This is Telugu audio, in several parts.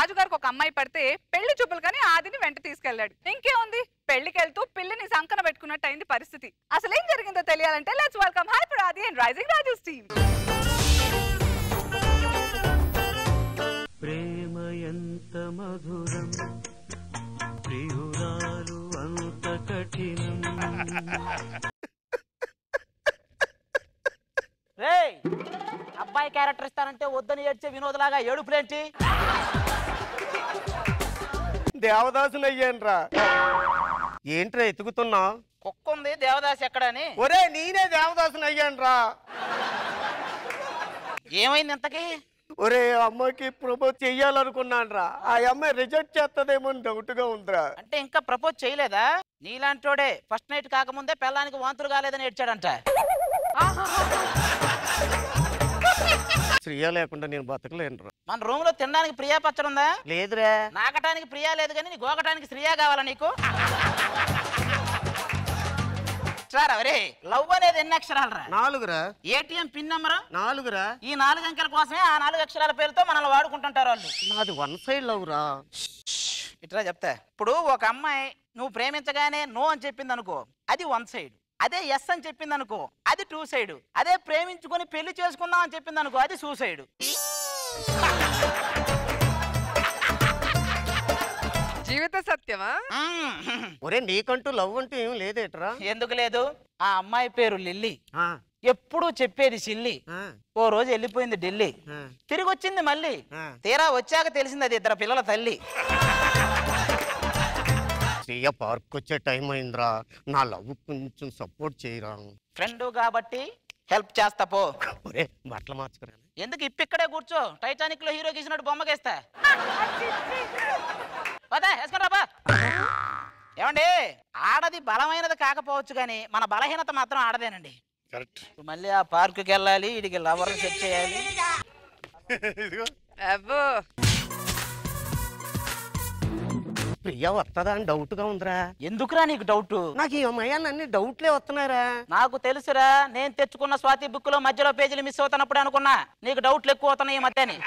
రాజుగారికి ఒక అమ్మాయి పడితే పెళ్లి చూపులు కానీ ఆదిని వెంట తీసుకెళ్లాడు ఇంకేముంది పెళ్లికి వెళ్తూ పిల్లిని సంకన పెట్టుకున్నట్టు అయింది పరిస్థితి అసలు ఏం జరిగిందో తెలియాలంటే let's welcome hi for Aadi and rising Raju team ప్రేమ ఎంత మధురం ప్రియురాలు అంత కఠినం రేయ్ అబ్బాయి క్యారెక్టర్ ఇస్తానంటే వద్దని ఏడ్చే వినోద్లాగా ఏడుపులేంటి దేవదాసుని అయ్యానురా ఏంట్రా ఎతుకుతున్నా కుక్క ఉంది దేవదాస్ ఎక్కడని ఒరే నేనే దేవదాసుని అయ్యానురా ఏమైంది ఇంతకి ఒరే అమ్మకి ప్రపోజ్ చెయ్యాలనుకున్నాను రా ఆ అమ్మాయి రిజెక్ట్ చేస్తుందేమో అని డౌట్ గా ఉందిరా అంటే ఇంకా ప్రపోజ్ చేయలేదా నీలాంటోడే ఫస్ట్ నైట్ కాకముందే పెళ్ళానికి వాంతులు కాలేదని ఏడ్చాడంట శ్రీయ లేకుండా నేను బతకలేనురా మన రూమ్ లో తినడానికి ప్రియా పచ్చడి ఉందా లేదురా నాకటానికి ప్రియా లేదు కానీ నీ గోకటానికి శ్రియా కావాలా నీకు సారా రే లవ్ అనేది ఎన్ని అక్షరాలు రా నాలుగురా ఏటీఎం పిన్ నెంబర్ నాలుగురా ఈ నాలుగు అంకెల కోసమే ఆ నాలుగు అక్షరాల పేరుతో మనల్ని వాడుకుంటుంటారు వాళ్ళు నాది వన్ సైడ్ లవ్ రా ఇట్లా చెప్తా ఇప్పుడు ఒక అమ్మాయి నువ్వు ప్రేమించగానే నో అని చెప్పింది అనుకో అది వన్ సైడ్ అదే ఎస్ అని చెప్పింది అనుకో అది టూ సైడ్ అదే ప్రేమించుకొని పెళ్లి చేసుకుందాం అని చెప్పింది అనుకో అది సూసైడ్ జీవిత సత్యమా ఒరే నీకంటూ లవ్ అంటూ ఏం లేదేట్రా ఎందుకు లేదు ఆ అమ్మాయి పేరు లిల్లీ ఆ, ఎప్పుడు చెప్పేది సిల్లి ఆ, ఓ రోజు వెళ్ళిపోయింది ఢిల్లీ ఆ, తిరిగి వచ్చింది మళ్ళీ ఆ. తీరా వచ్చాక తెలిసింది అది ఇద్దరు పిల్లల తల్లి శ్రీయ పార్క్ వచ్చే టైం అయిందిరా నా లవ్ కొంచెం సపోర్ట్ చేయరా ఫ్రెండ్ కాబట్టి హెల్ప్ చేస్తా పో ఒరే బట్టలు మార్చుకురా ఎందుకు ఇప్పు ఇక్కడే కూర్చో టైటానిక్ లో హీరో గీసినట్టు బొమ్మకేస్తా పదా వేసుకురా బా ఏమండి ఆడది బలమైనది కాకపోవచ్చు కానీ మన బలహీనత మాత్రం ఆడదేనండి కరెక్ట్ ఇప్పుడు మళ్ళీ ఆ పార్కుకి వెళ్ళాలి వీడికి లవర్ సెట్ చేయాలి ఇదిగో అబ్బో ప్రియ వస్తుందా అని డౌట్ గా ఉందిరా ఎందుకురా నీకు డౌట్ నాకు ఈ అమ్మాయి అన్ని డౌట్లే వస్తున్నారా నాకు తెలుసురా నేను తెచ్చుకున్న స్వాతి బుక్ లో మధ్యలో పేజీలు మిస్ అవుతున్నప్పుడు అనుకున్నా నీకు డౌట్లు ఎక్కువ అవుతున్నాయి ఈ మధ్యని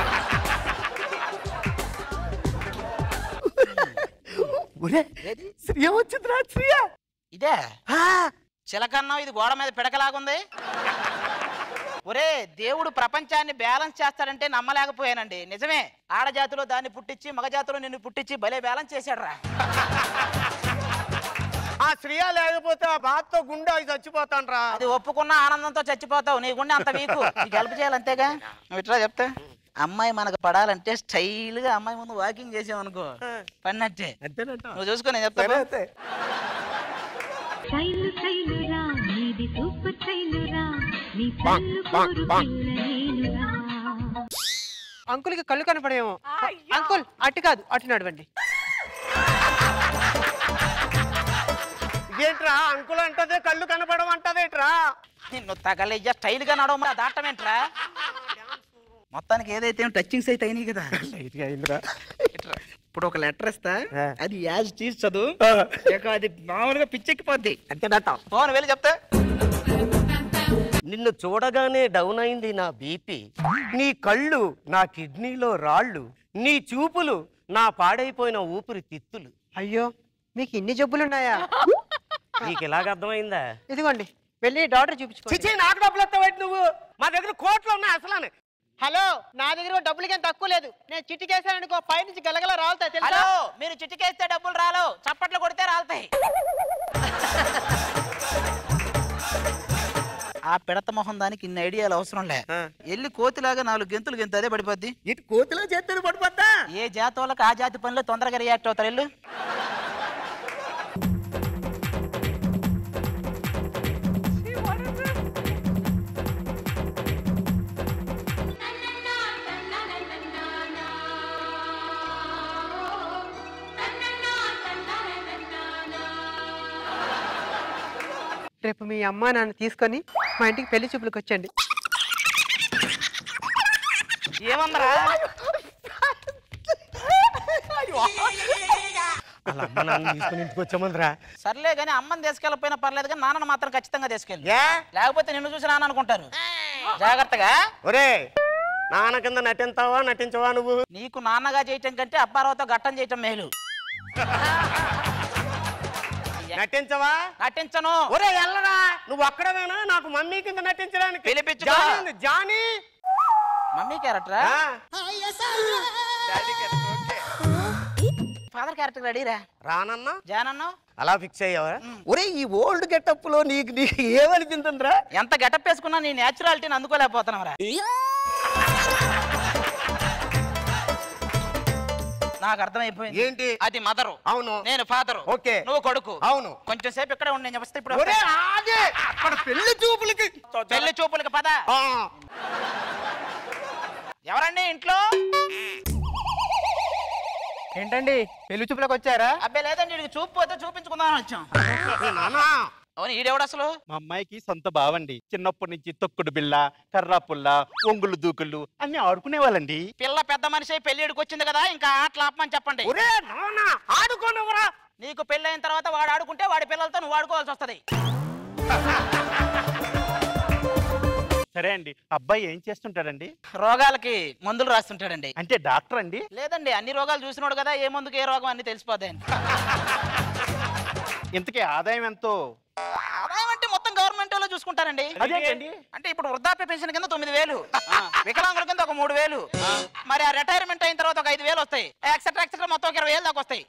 ఒరే శ్రీయ వచ్చిందిరా శ్రీయ ఇదే ఆ, చిలకన్నం ఇది గోడ మీద పిడకలాగుంది ఒరే దేవుడు ప్రపంచాన్ని బ్యాలెన్స్ చేస్తాడంటే నమ్మలేకపోయానండి నిజమే ఆడజాతిలో దాన్ని పుట్టించి మగజాతిలో నిన్ను పుట్టించి భలే బ్యాలెన్స్ చేశాడు రా ఆ శ్రీయ లేకపోతే ఆ బాధతో గుండె అయి చచ్చిపోతాను రా అది ఒప్పుకున్న ఆనందంతో చచ్చిపోతావు నీ గుండె అంత వీకు నీకు హెల్ప్ చేయాలి అంతేగా నువ్వు ఇట్లా చెప్తే అమ్మాయి మనకు పడాలంటే స్టైల్ గా అమ్మాయి ముందు వాకింగ్ చేసామనుకో పడినట్టే అంతేనంట నువ్వు చూసుకో నేను చెప్తా శైలు శైలురా నీది సూపర్ శైలురా నీ కళ్ళు కోరు పిల్ల నేనురా అంకుల్కి కళ్ళు కనపడేమో అంకుల్ అటు కాదు అటు నడవండి ఇదేంట్రా అంకుల్ అంటదే కళ్ళు కనపడమంటదేట్రా నిన్ను తగలేయ్యా స్టైల్ గా నడవమా దాటమేంట్రా మొత్తానికి ఏదైతే టచింగ్స్ అయితే అయినాయి కదా అయిందిరా ఇట్రా. ఇప్పుడు ఒక లెటర్ ఇస్తా ఆ. అది యాజ్ తీసి చదువు ఇక అది మామూలుగా పిచ్చెక్కిపోద్ది అంతేనట ఫోన్ వెళ్ళి చెప్తా నిన్ను చూడగానే డౌన్ అయింది నా బీపీ నీ కళ్ళు నా కిడ్నీలో రాళ్ళు నీ చూపులు నా పాడైపోయిన ఊపిరి తిత్తులు అయ్యో మీకు ఇన్ని జబ్బులున్నాయా నీకు ఎలాగ అర్థమైందా ఇదిగోండి వెళ్ళి డాక్టర్ చూపించుకోండి చిచి నాకు డబ్బులు ఎత్తవాటి నువ్వు మా దగ్గర కోట్లు ఉన్నాయి అసలు హలో నా దగ్గర డబ్బులకి ఏం తక్కువ లేదు నేను చిట్టికేసాననుకో పై నుంచి గలగల రాలుతాయి తెలుసా హలో మీరు చిటికేస్తే డబ్బులు రాలో చప్పట్లు కొడితే రాలుతాయి ఆ పిడత మొహం దానికి ఇన్ని ఐడియాలు అవసరం లే ఆ. వెళ్ళి కోతిలాగా నాలుగు గెంతులు గెంతు అదే పడిపోద్ది ఇటు కోతిలో చేస్తాడు పడిపోతా ఏ జాతి వాళ్ళకి ఆ జాతి పనిలో తొందరగా రియాక్ట్ అవుతారు వెళ్ళు రేపు మీ అమ్మ నాన్న తీసుకొని మా ఇంటికి పెళ్లి చూపులకు వచ్చండి ఏమమ్మరా అలా అమ్మ నాన్న తీసుకుని ఇంటికి వచ్చామందిరా సర్లే కానీ అమ్మని తీసుకెళ్ళకపోయినా పర్లేదు కానీ నాన్నను మాత్రం ఖచ్చితంగా తీసుకెళ్ళి ఏ లేకపోతే నిన్ను చూసి నాన్న అనుకుంటారు జాగ్రత్తగా ఒరే నాన్న కింద నటింతావా నటించవా నువ్వు నీకు నాన్నగా చేయటం కంటే అప్పారావుతో గట్టం చేయటం మేలు నటించవా నటించను ఒరే ఎల్లరా నువ్వు అక్కడవేనా నాకు మమ్మీ కింద నటించడానికి పిలిపించుకో. జానీ ఉంది, జానీ మమ్మీ క్యారెక్టరా ఆ, ఫాదర్ క్యారెక్టర్ రెడీరా రానన్నా జానన్నా అలా ఫిక్స్ అయ్యావా ఒరే ఈ ఓల్డ్ గెటప్ లో నీకు నీకు ఏమనిపించిందిరా ఎంత గెటప్ వేసుకున్నా నీ నేచురాలిటీని అందుకోలేకపోతున్నావురా నాకు అర్థమైపోయింది ఏంటి అది మదరు అవును నేను ఫాదరు ఓకే. నువ్వు కొడుకు అవును కొంచెం సేపు ఇక్కడే ఉండి నేను చెప్తే ఇప్పుడు ఒరే ఆగే అక్కడ పెళ్లి చూపులకి పెళ్లి చూపులకి పద ఆ, ఎవరండి ఇంట్లో ఏంటండి పెళ్లి చూపులకు వచ్చారా అబ్బాయి లేదండి వీడికి చూపు పోతే చూపించుకుందామని వచ్చాం ఏ నాన్నా అవును ఈడెవడు అసలు మా అమ్మాయికి సొంత బావండి చిన్నప్పటి నుంచి తొక్కుడు బిళ్ళ కర్రా పుల్ల ఒంగులు దూకుళ్ళు అన్ని ఆడుకునేవాళ్ళండి పిల్ల పెద్ద మనిషి అయి పెళ్లిడికి వచ్చింది కదా ఇంకా ఆటలు ఆపమని చెప్పండి ఒరే నాన్న ఆడుకోనివ్వరా నీకు పెళ్ళైన తర్వాత వాడు ఆడుకుంటే వాడి పిల్లలతో నువ్వు ఆడుకోవాల్సి వస్తది సరే అండి అబ్బాయి ఏం చేస్తుంటాడండి రోగాలకి మందులు రాస్తుంటాడండి అంటే డాక్టర్ అండి లేదండి అన్ని రోగాలు చూసినోడు కదా ఏ మందుకు ఏ రోగం అన్ని తెలిసిపోతాయండి ఇంతకీ ఆదాయం ఎంతో ఆదాయం అంటే మొత్తం గవర్నమెంట్ లో చూసుకుంటారండి అదేంటండి అంటే ఇప్పుడు వృద్ధాప్య పెన్షన్ కింద తొమ్మిది వేలు వికలాంగుల కింద ఒక మూడు వేలు మరి ఆ రిటైర్మెంట్ అయిన తర్వాత ఒక ఐదు వేలు వస్తాయి ఎక్సెట్రా ఎక్సెట్రా మొత్తం ఒక ఇరవై వేలు దాకా వస్తాయి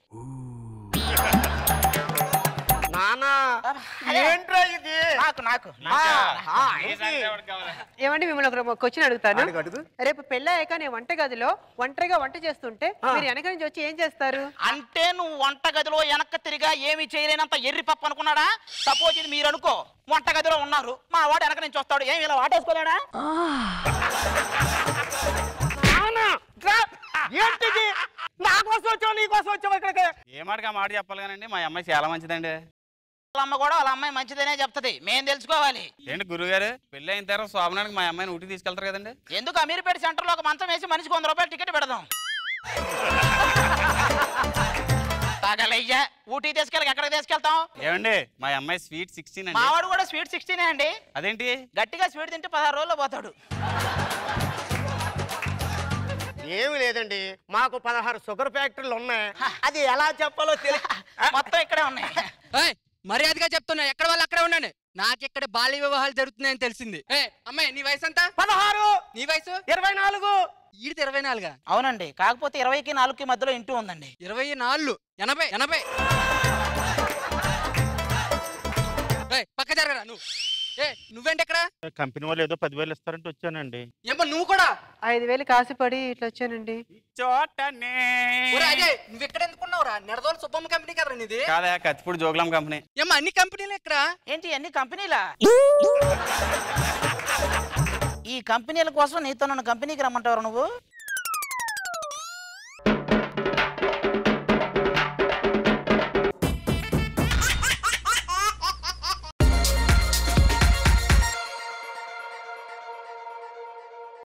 నాన్న అదే. ఏంట్రా ఇది నాకు నాకు ఆ, ఆ, ఏంటి? ఏమండి మిమ్మల్ని ఒక క్వశ్చన్ అడుగుతాను అడుగు, అడుగు. రేపు పెళ్ళయ్యాక నేను వంట గదిలో ఒంటరిగా వంట చేస్తుంటే మీరు వెనక నుంచి వచ్చి ఏం చేస్తారు అంటే నువ్వు వంట గదిలో వెనక్కి తిరిగా ఏమి చేయలేనంత ఎర్రి పప్పు అనుకున్నాడా సపోజ్ ఇది మీరు అనుకో వంట గదిలో ఉన్నారు మా వాడు వెనక నుంచి వస్తాడు ఏమి ఇలా వాటేసుకోలేడా నాన్న, రా. ఏంటిది నా కోసం వచ్చావు నీ కోసం వచ్చావు ఇక్కడికి ఏ మాటగా మాట చెప్పాలి కానండి మా అమ్మాయి చాలా మంచిదండి వాళ్ళ అమ్మ కూడా వాళ్ళ అమ్మాయి మంచిదనే చెప్తది మేం తెలుసుకోవాలి ఏంటి గురుగారు పెళ్ళి అయిన తర్వాత శోభనానికి మా అమ్మాయిని ఊటి తీసుకెళ్తారు కదండి ఎందుకు అమీర్పేట సెంటర్ లో ఒక మంచం వేసి మనిషికి వంద రూపాయలు టికెట్ పెడదాం తాగలయ్యా ఊటీ తీసుకెళ్ళి ఎక్కడికి తీసుకెళ్తాం ఏమండి మా అమ్మాయి స్వీట్ సిక్స్టీన్ అండి మావాడు కూడా స్వీట్ సిక్స్టీనే అండి అదేంటి గట్టిగా స్వీట్ తింటే పదహారు రోజుల్లో పోతాడు ఏమి లేదండి మాకు పదహారు షుగర్ ఫ్యాక్టరీలు ఉన్నాయి అది ఎలా చెప్పాలో తెలియదు మొత్తం ఇక్కడే ఉన్నాయి ఏయ్, మర్యాదగా చెప్తున్నా ఎక్కడ వాళ్ళు అక్కడే ఉండండి నాకు ఇక్కడ బాల్య వివాహాలు జరుగుతున్నాయని తెలిసింది ఏ అమ్మాయి నీ వయసు ఎంత పదహారు నీ వయసు ఇరవై నాలుగు ఈడిది ఇరవై నాలుగా అవునండి కాకపోతే ఇరవైకి నాలుగుకి మధ్యలో ఇంటూ ఉందండి ఇరవై నాలుగు ఎనభై ఎనభై ఏయ్, పక్క జరగరా నువ్వు ఏ నువ్వేంటి ఎక్కడ కంపెనీ వాళ్ళు ఏదో పదివేలు ఇస్తారంటే వచ్చానండి ఏమ్మా నువ్వు కూడా ఐదు వేలు కాసిపడి ఇట్లా వచ్చానండి చోటనే ఒరేయ్, అజయ్ నువ్వు ఎక్కడ ఎందుకున్నావురా నెడదోలు సుబ్బమ్మ కంపెనీ కదరా నీది కాదా కత్తిపూడి జోగులాం కంపెనీ ఏమ్మా అన్ని కంపెనీలు ఎక్కడ ఏంటి అన్ని కంపెనీలా ఈ కంపెనీల కోసం నీతో నన్ను కంపెనీకి రమ్మంటావు నువ్వు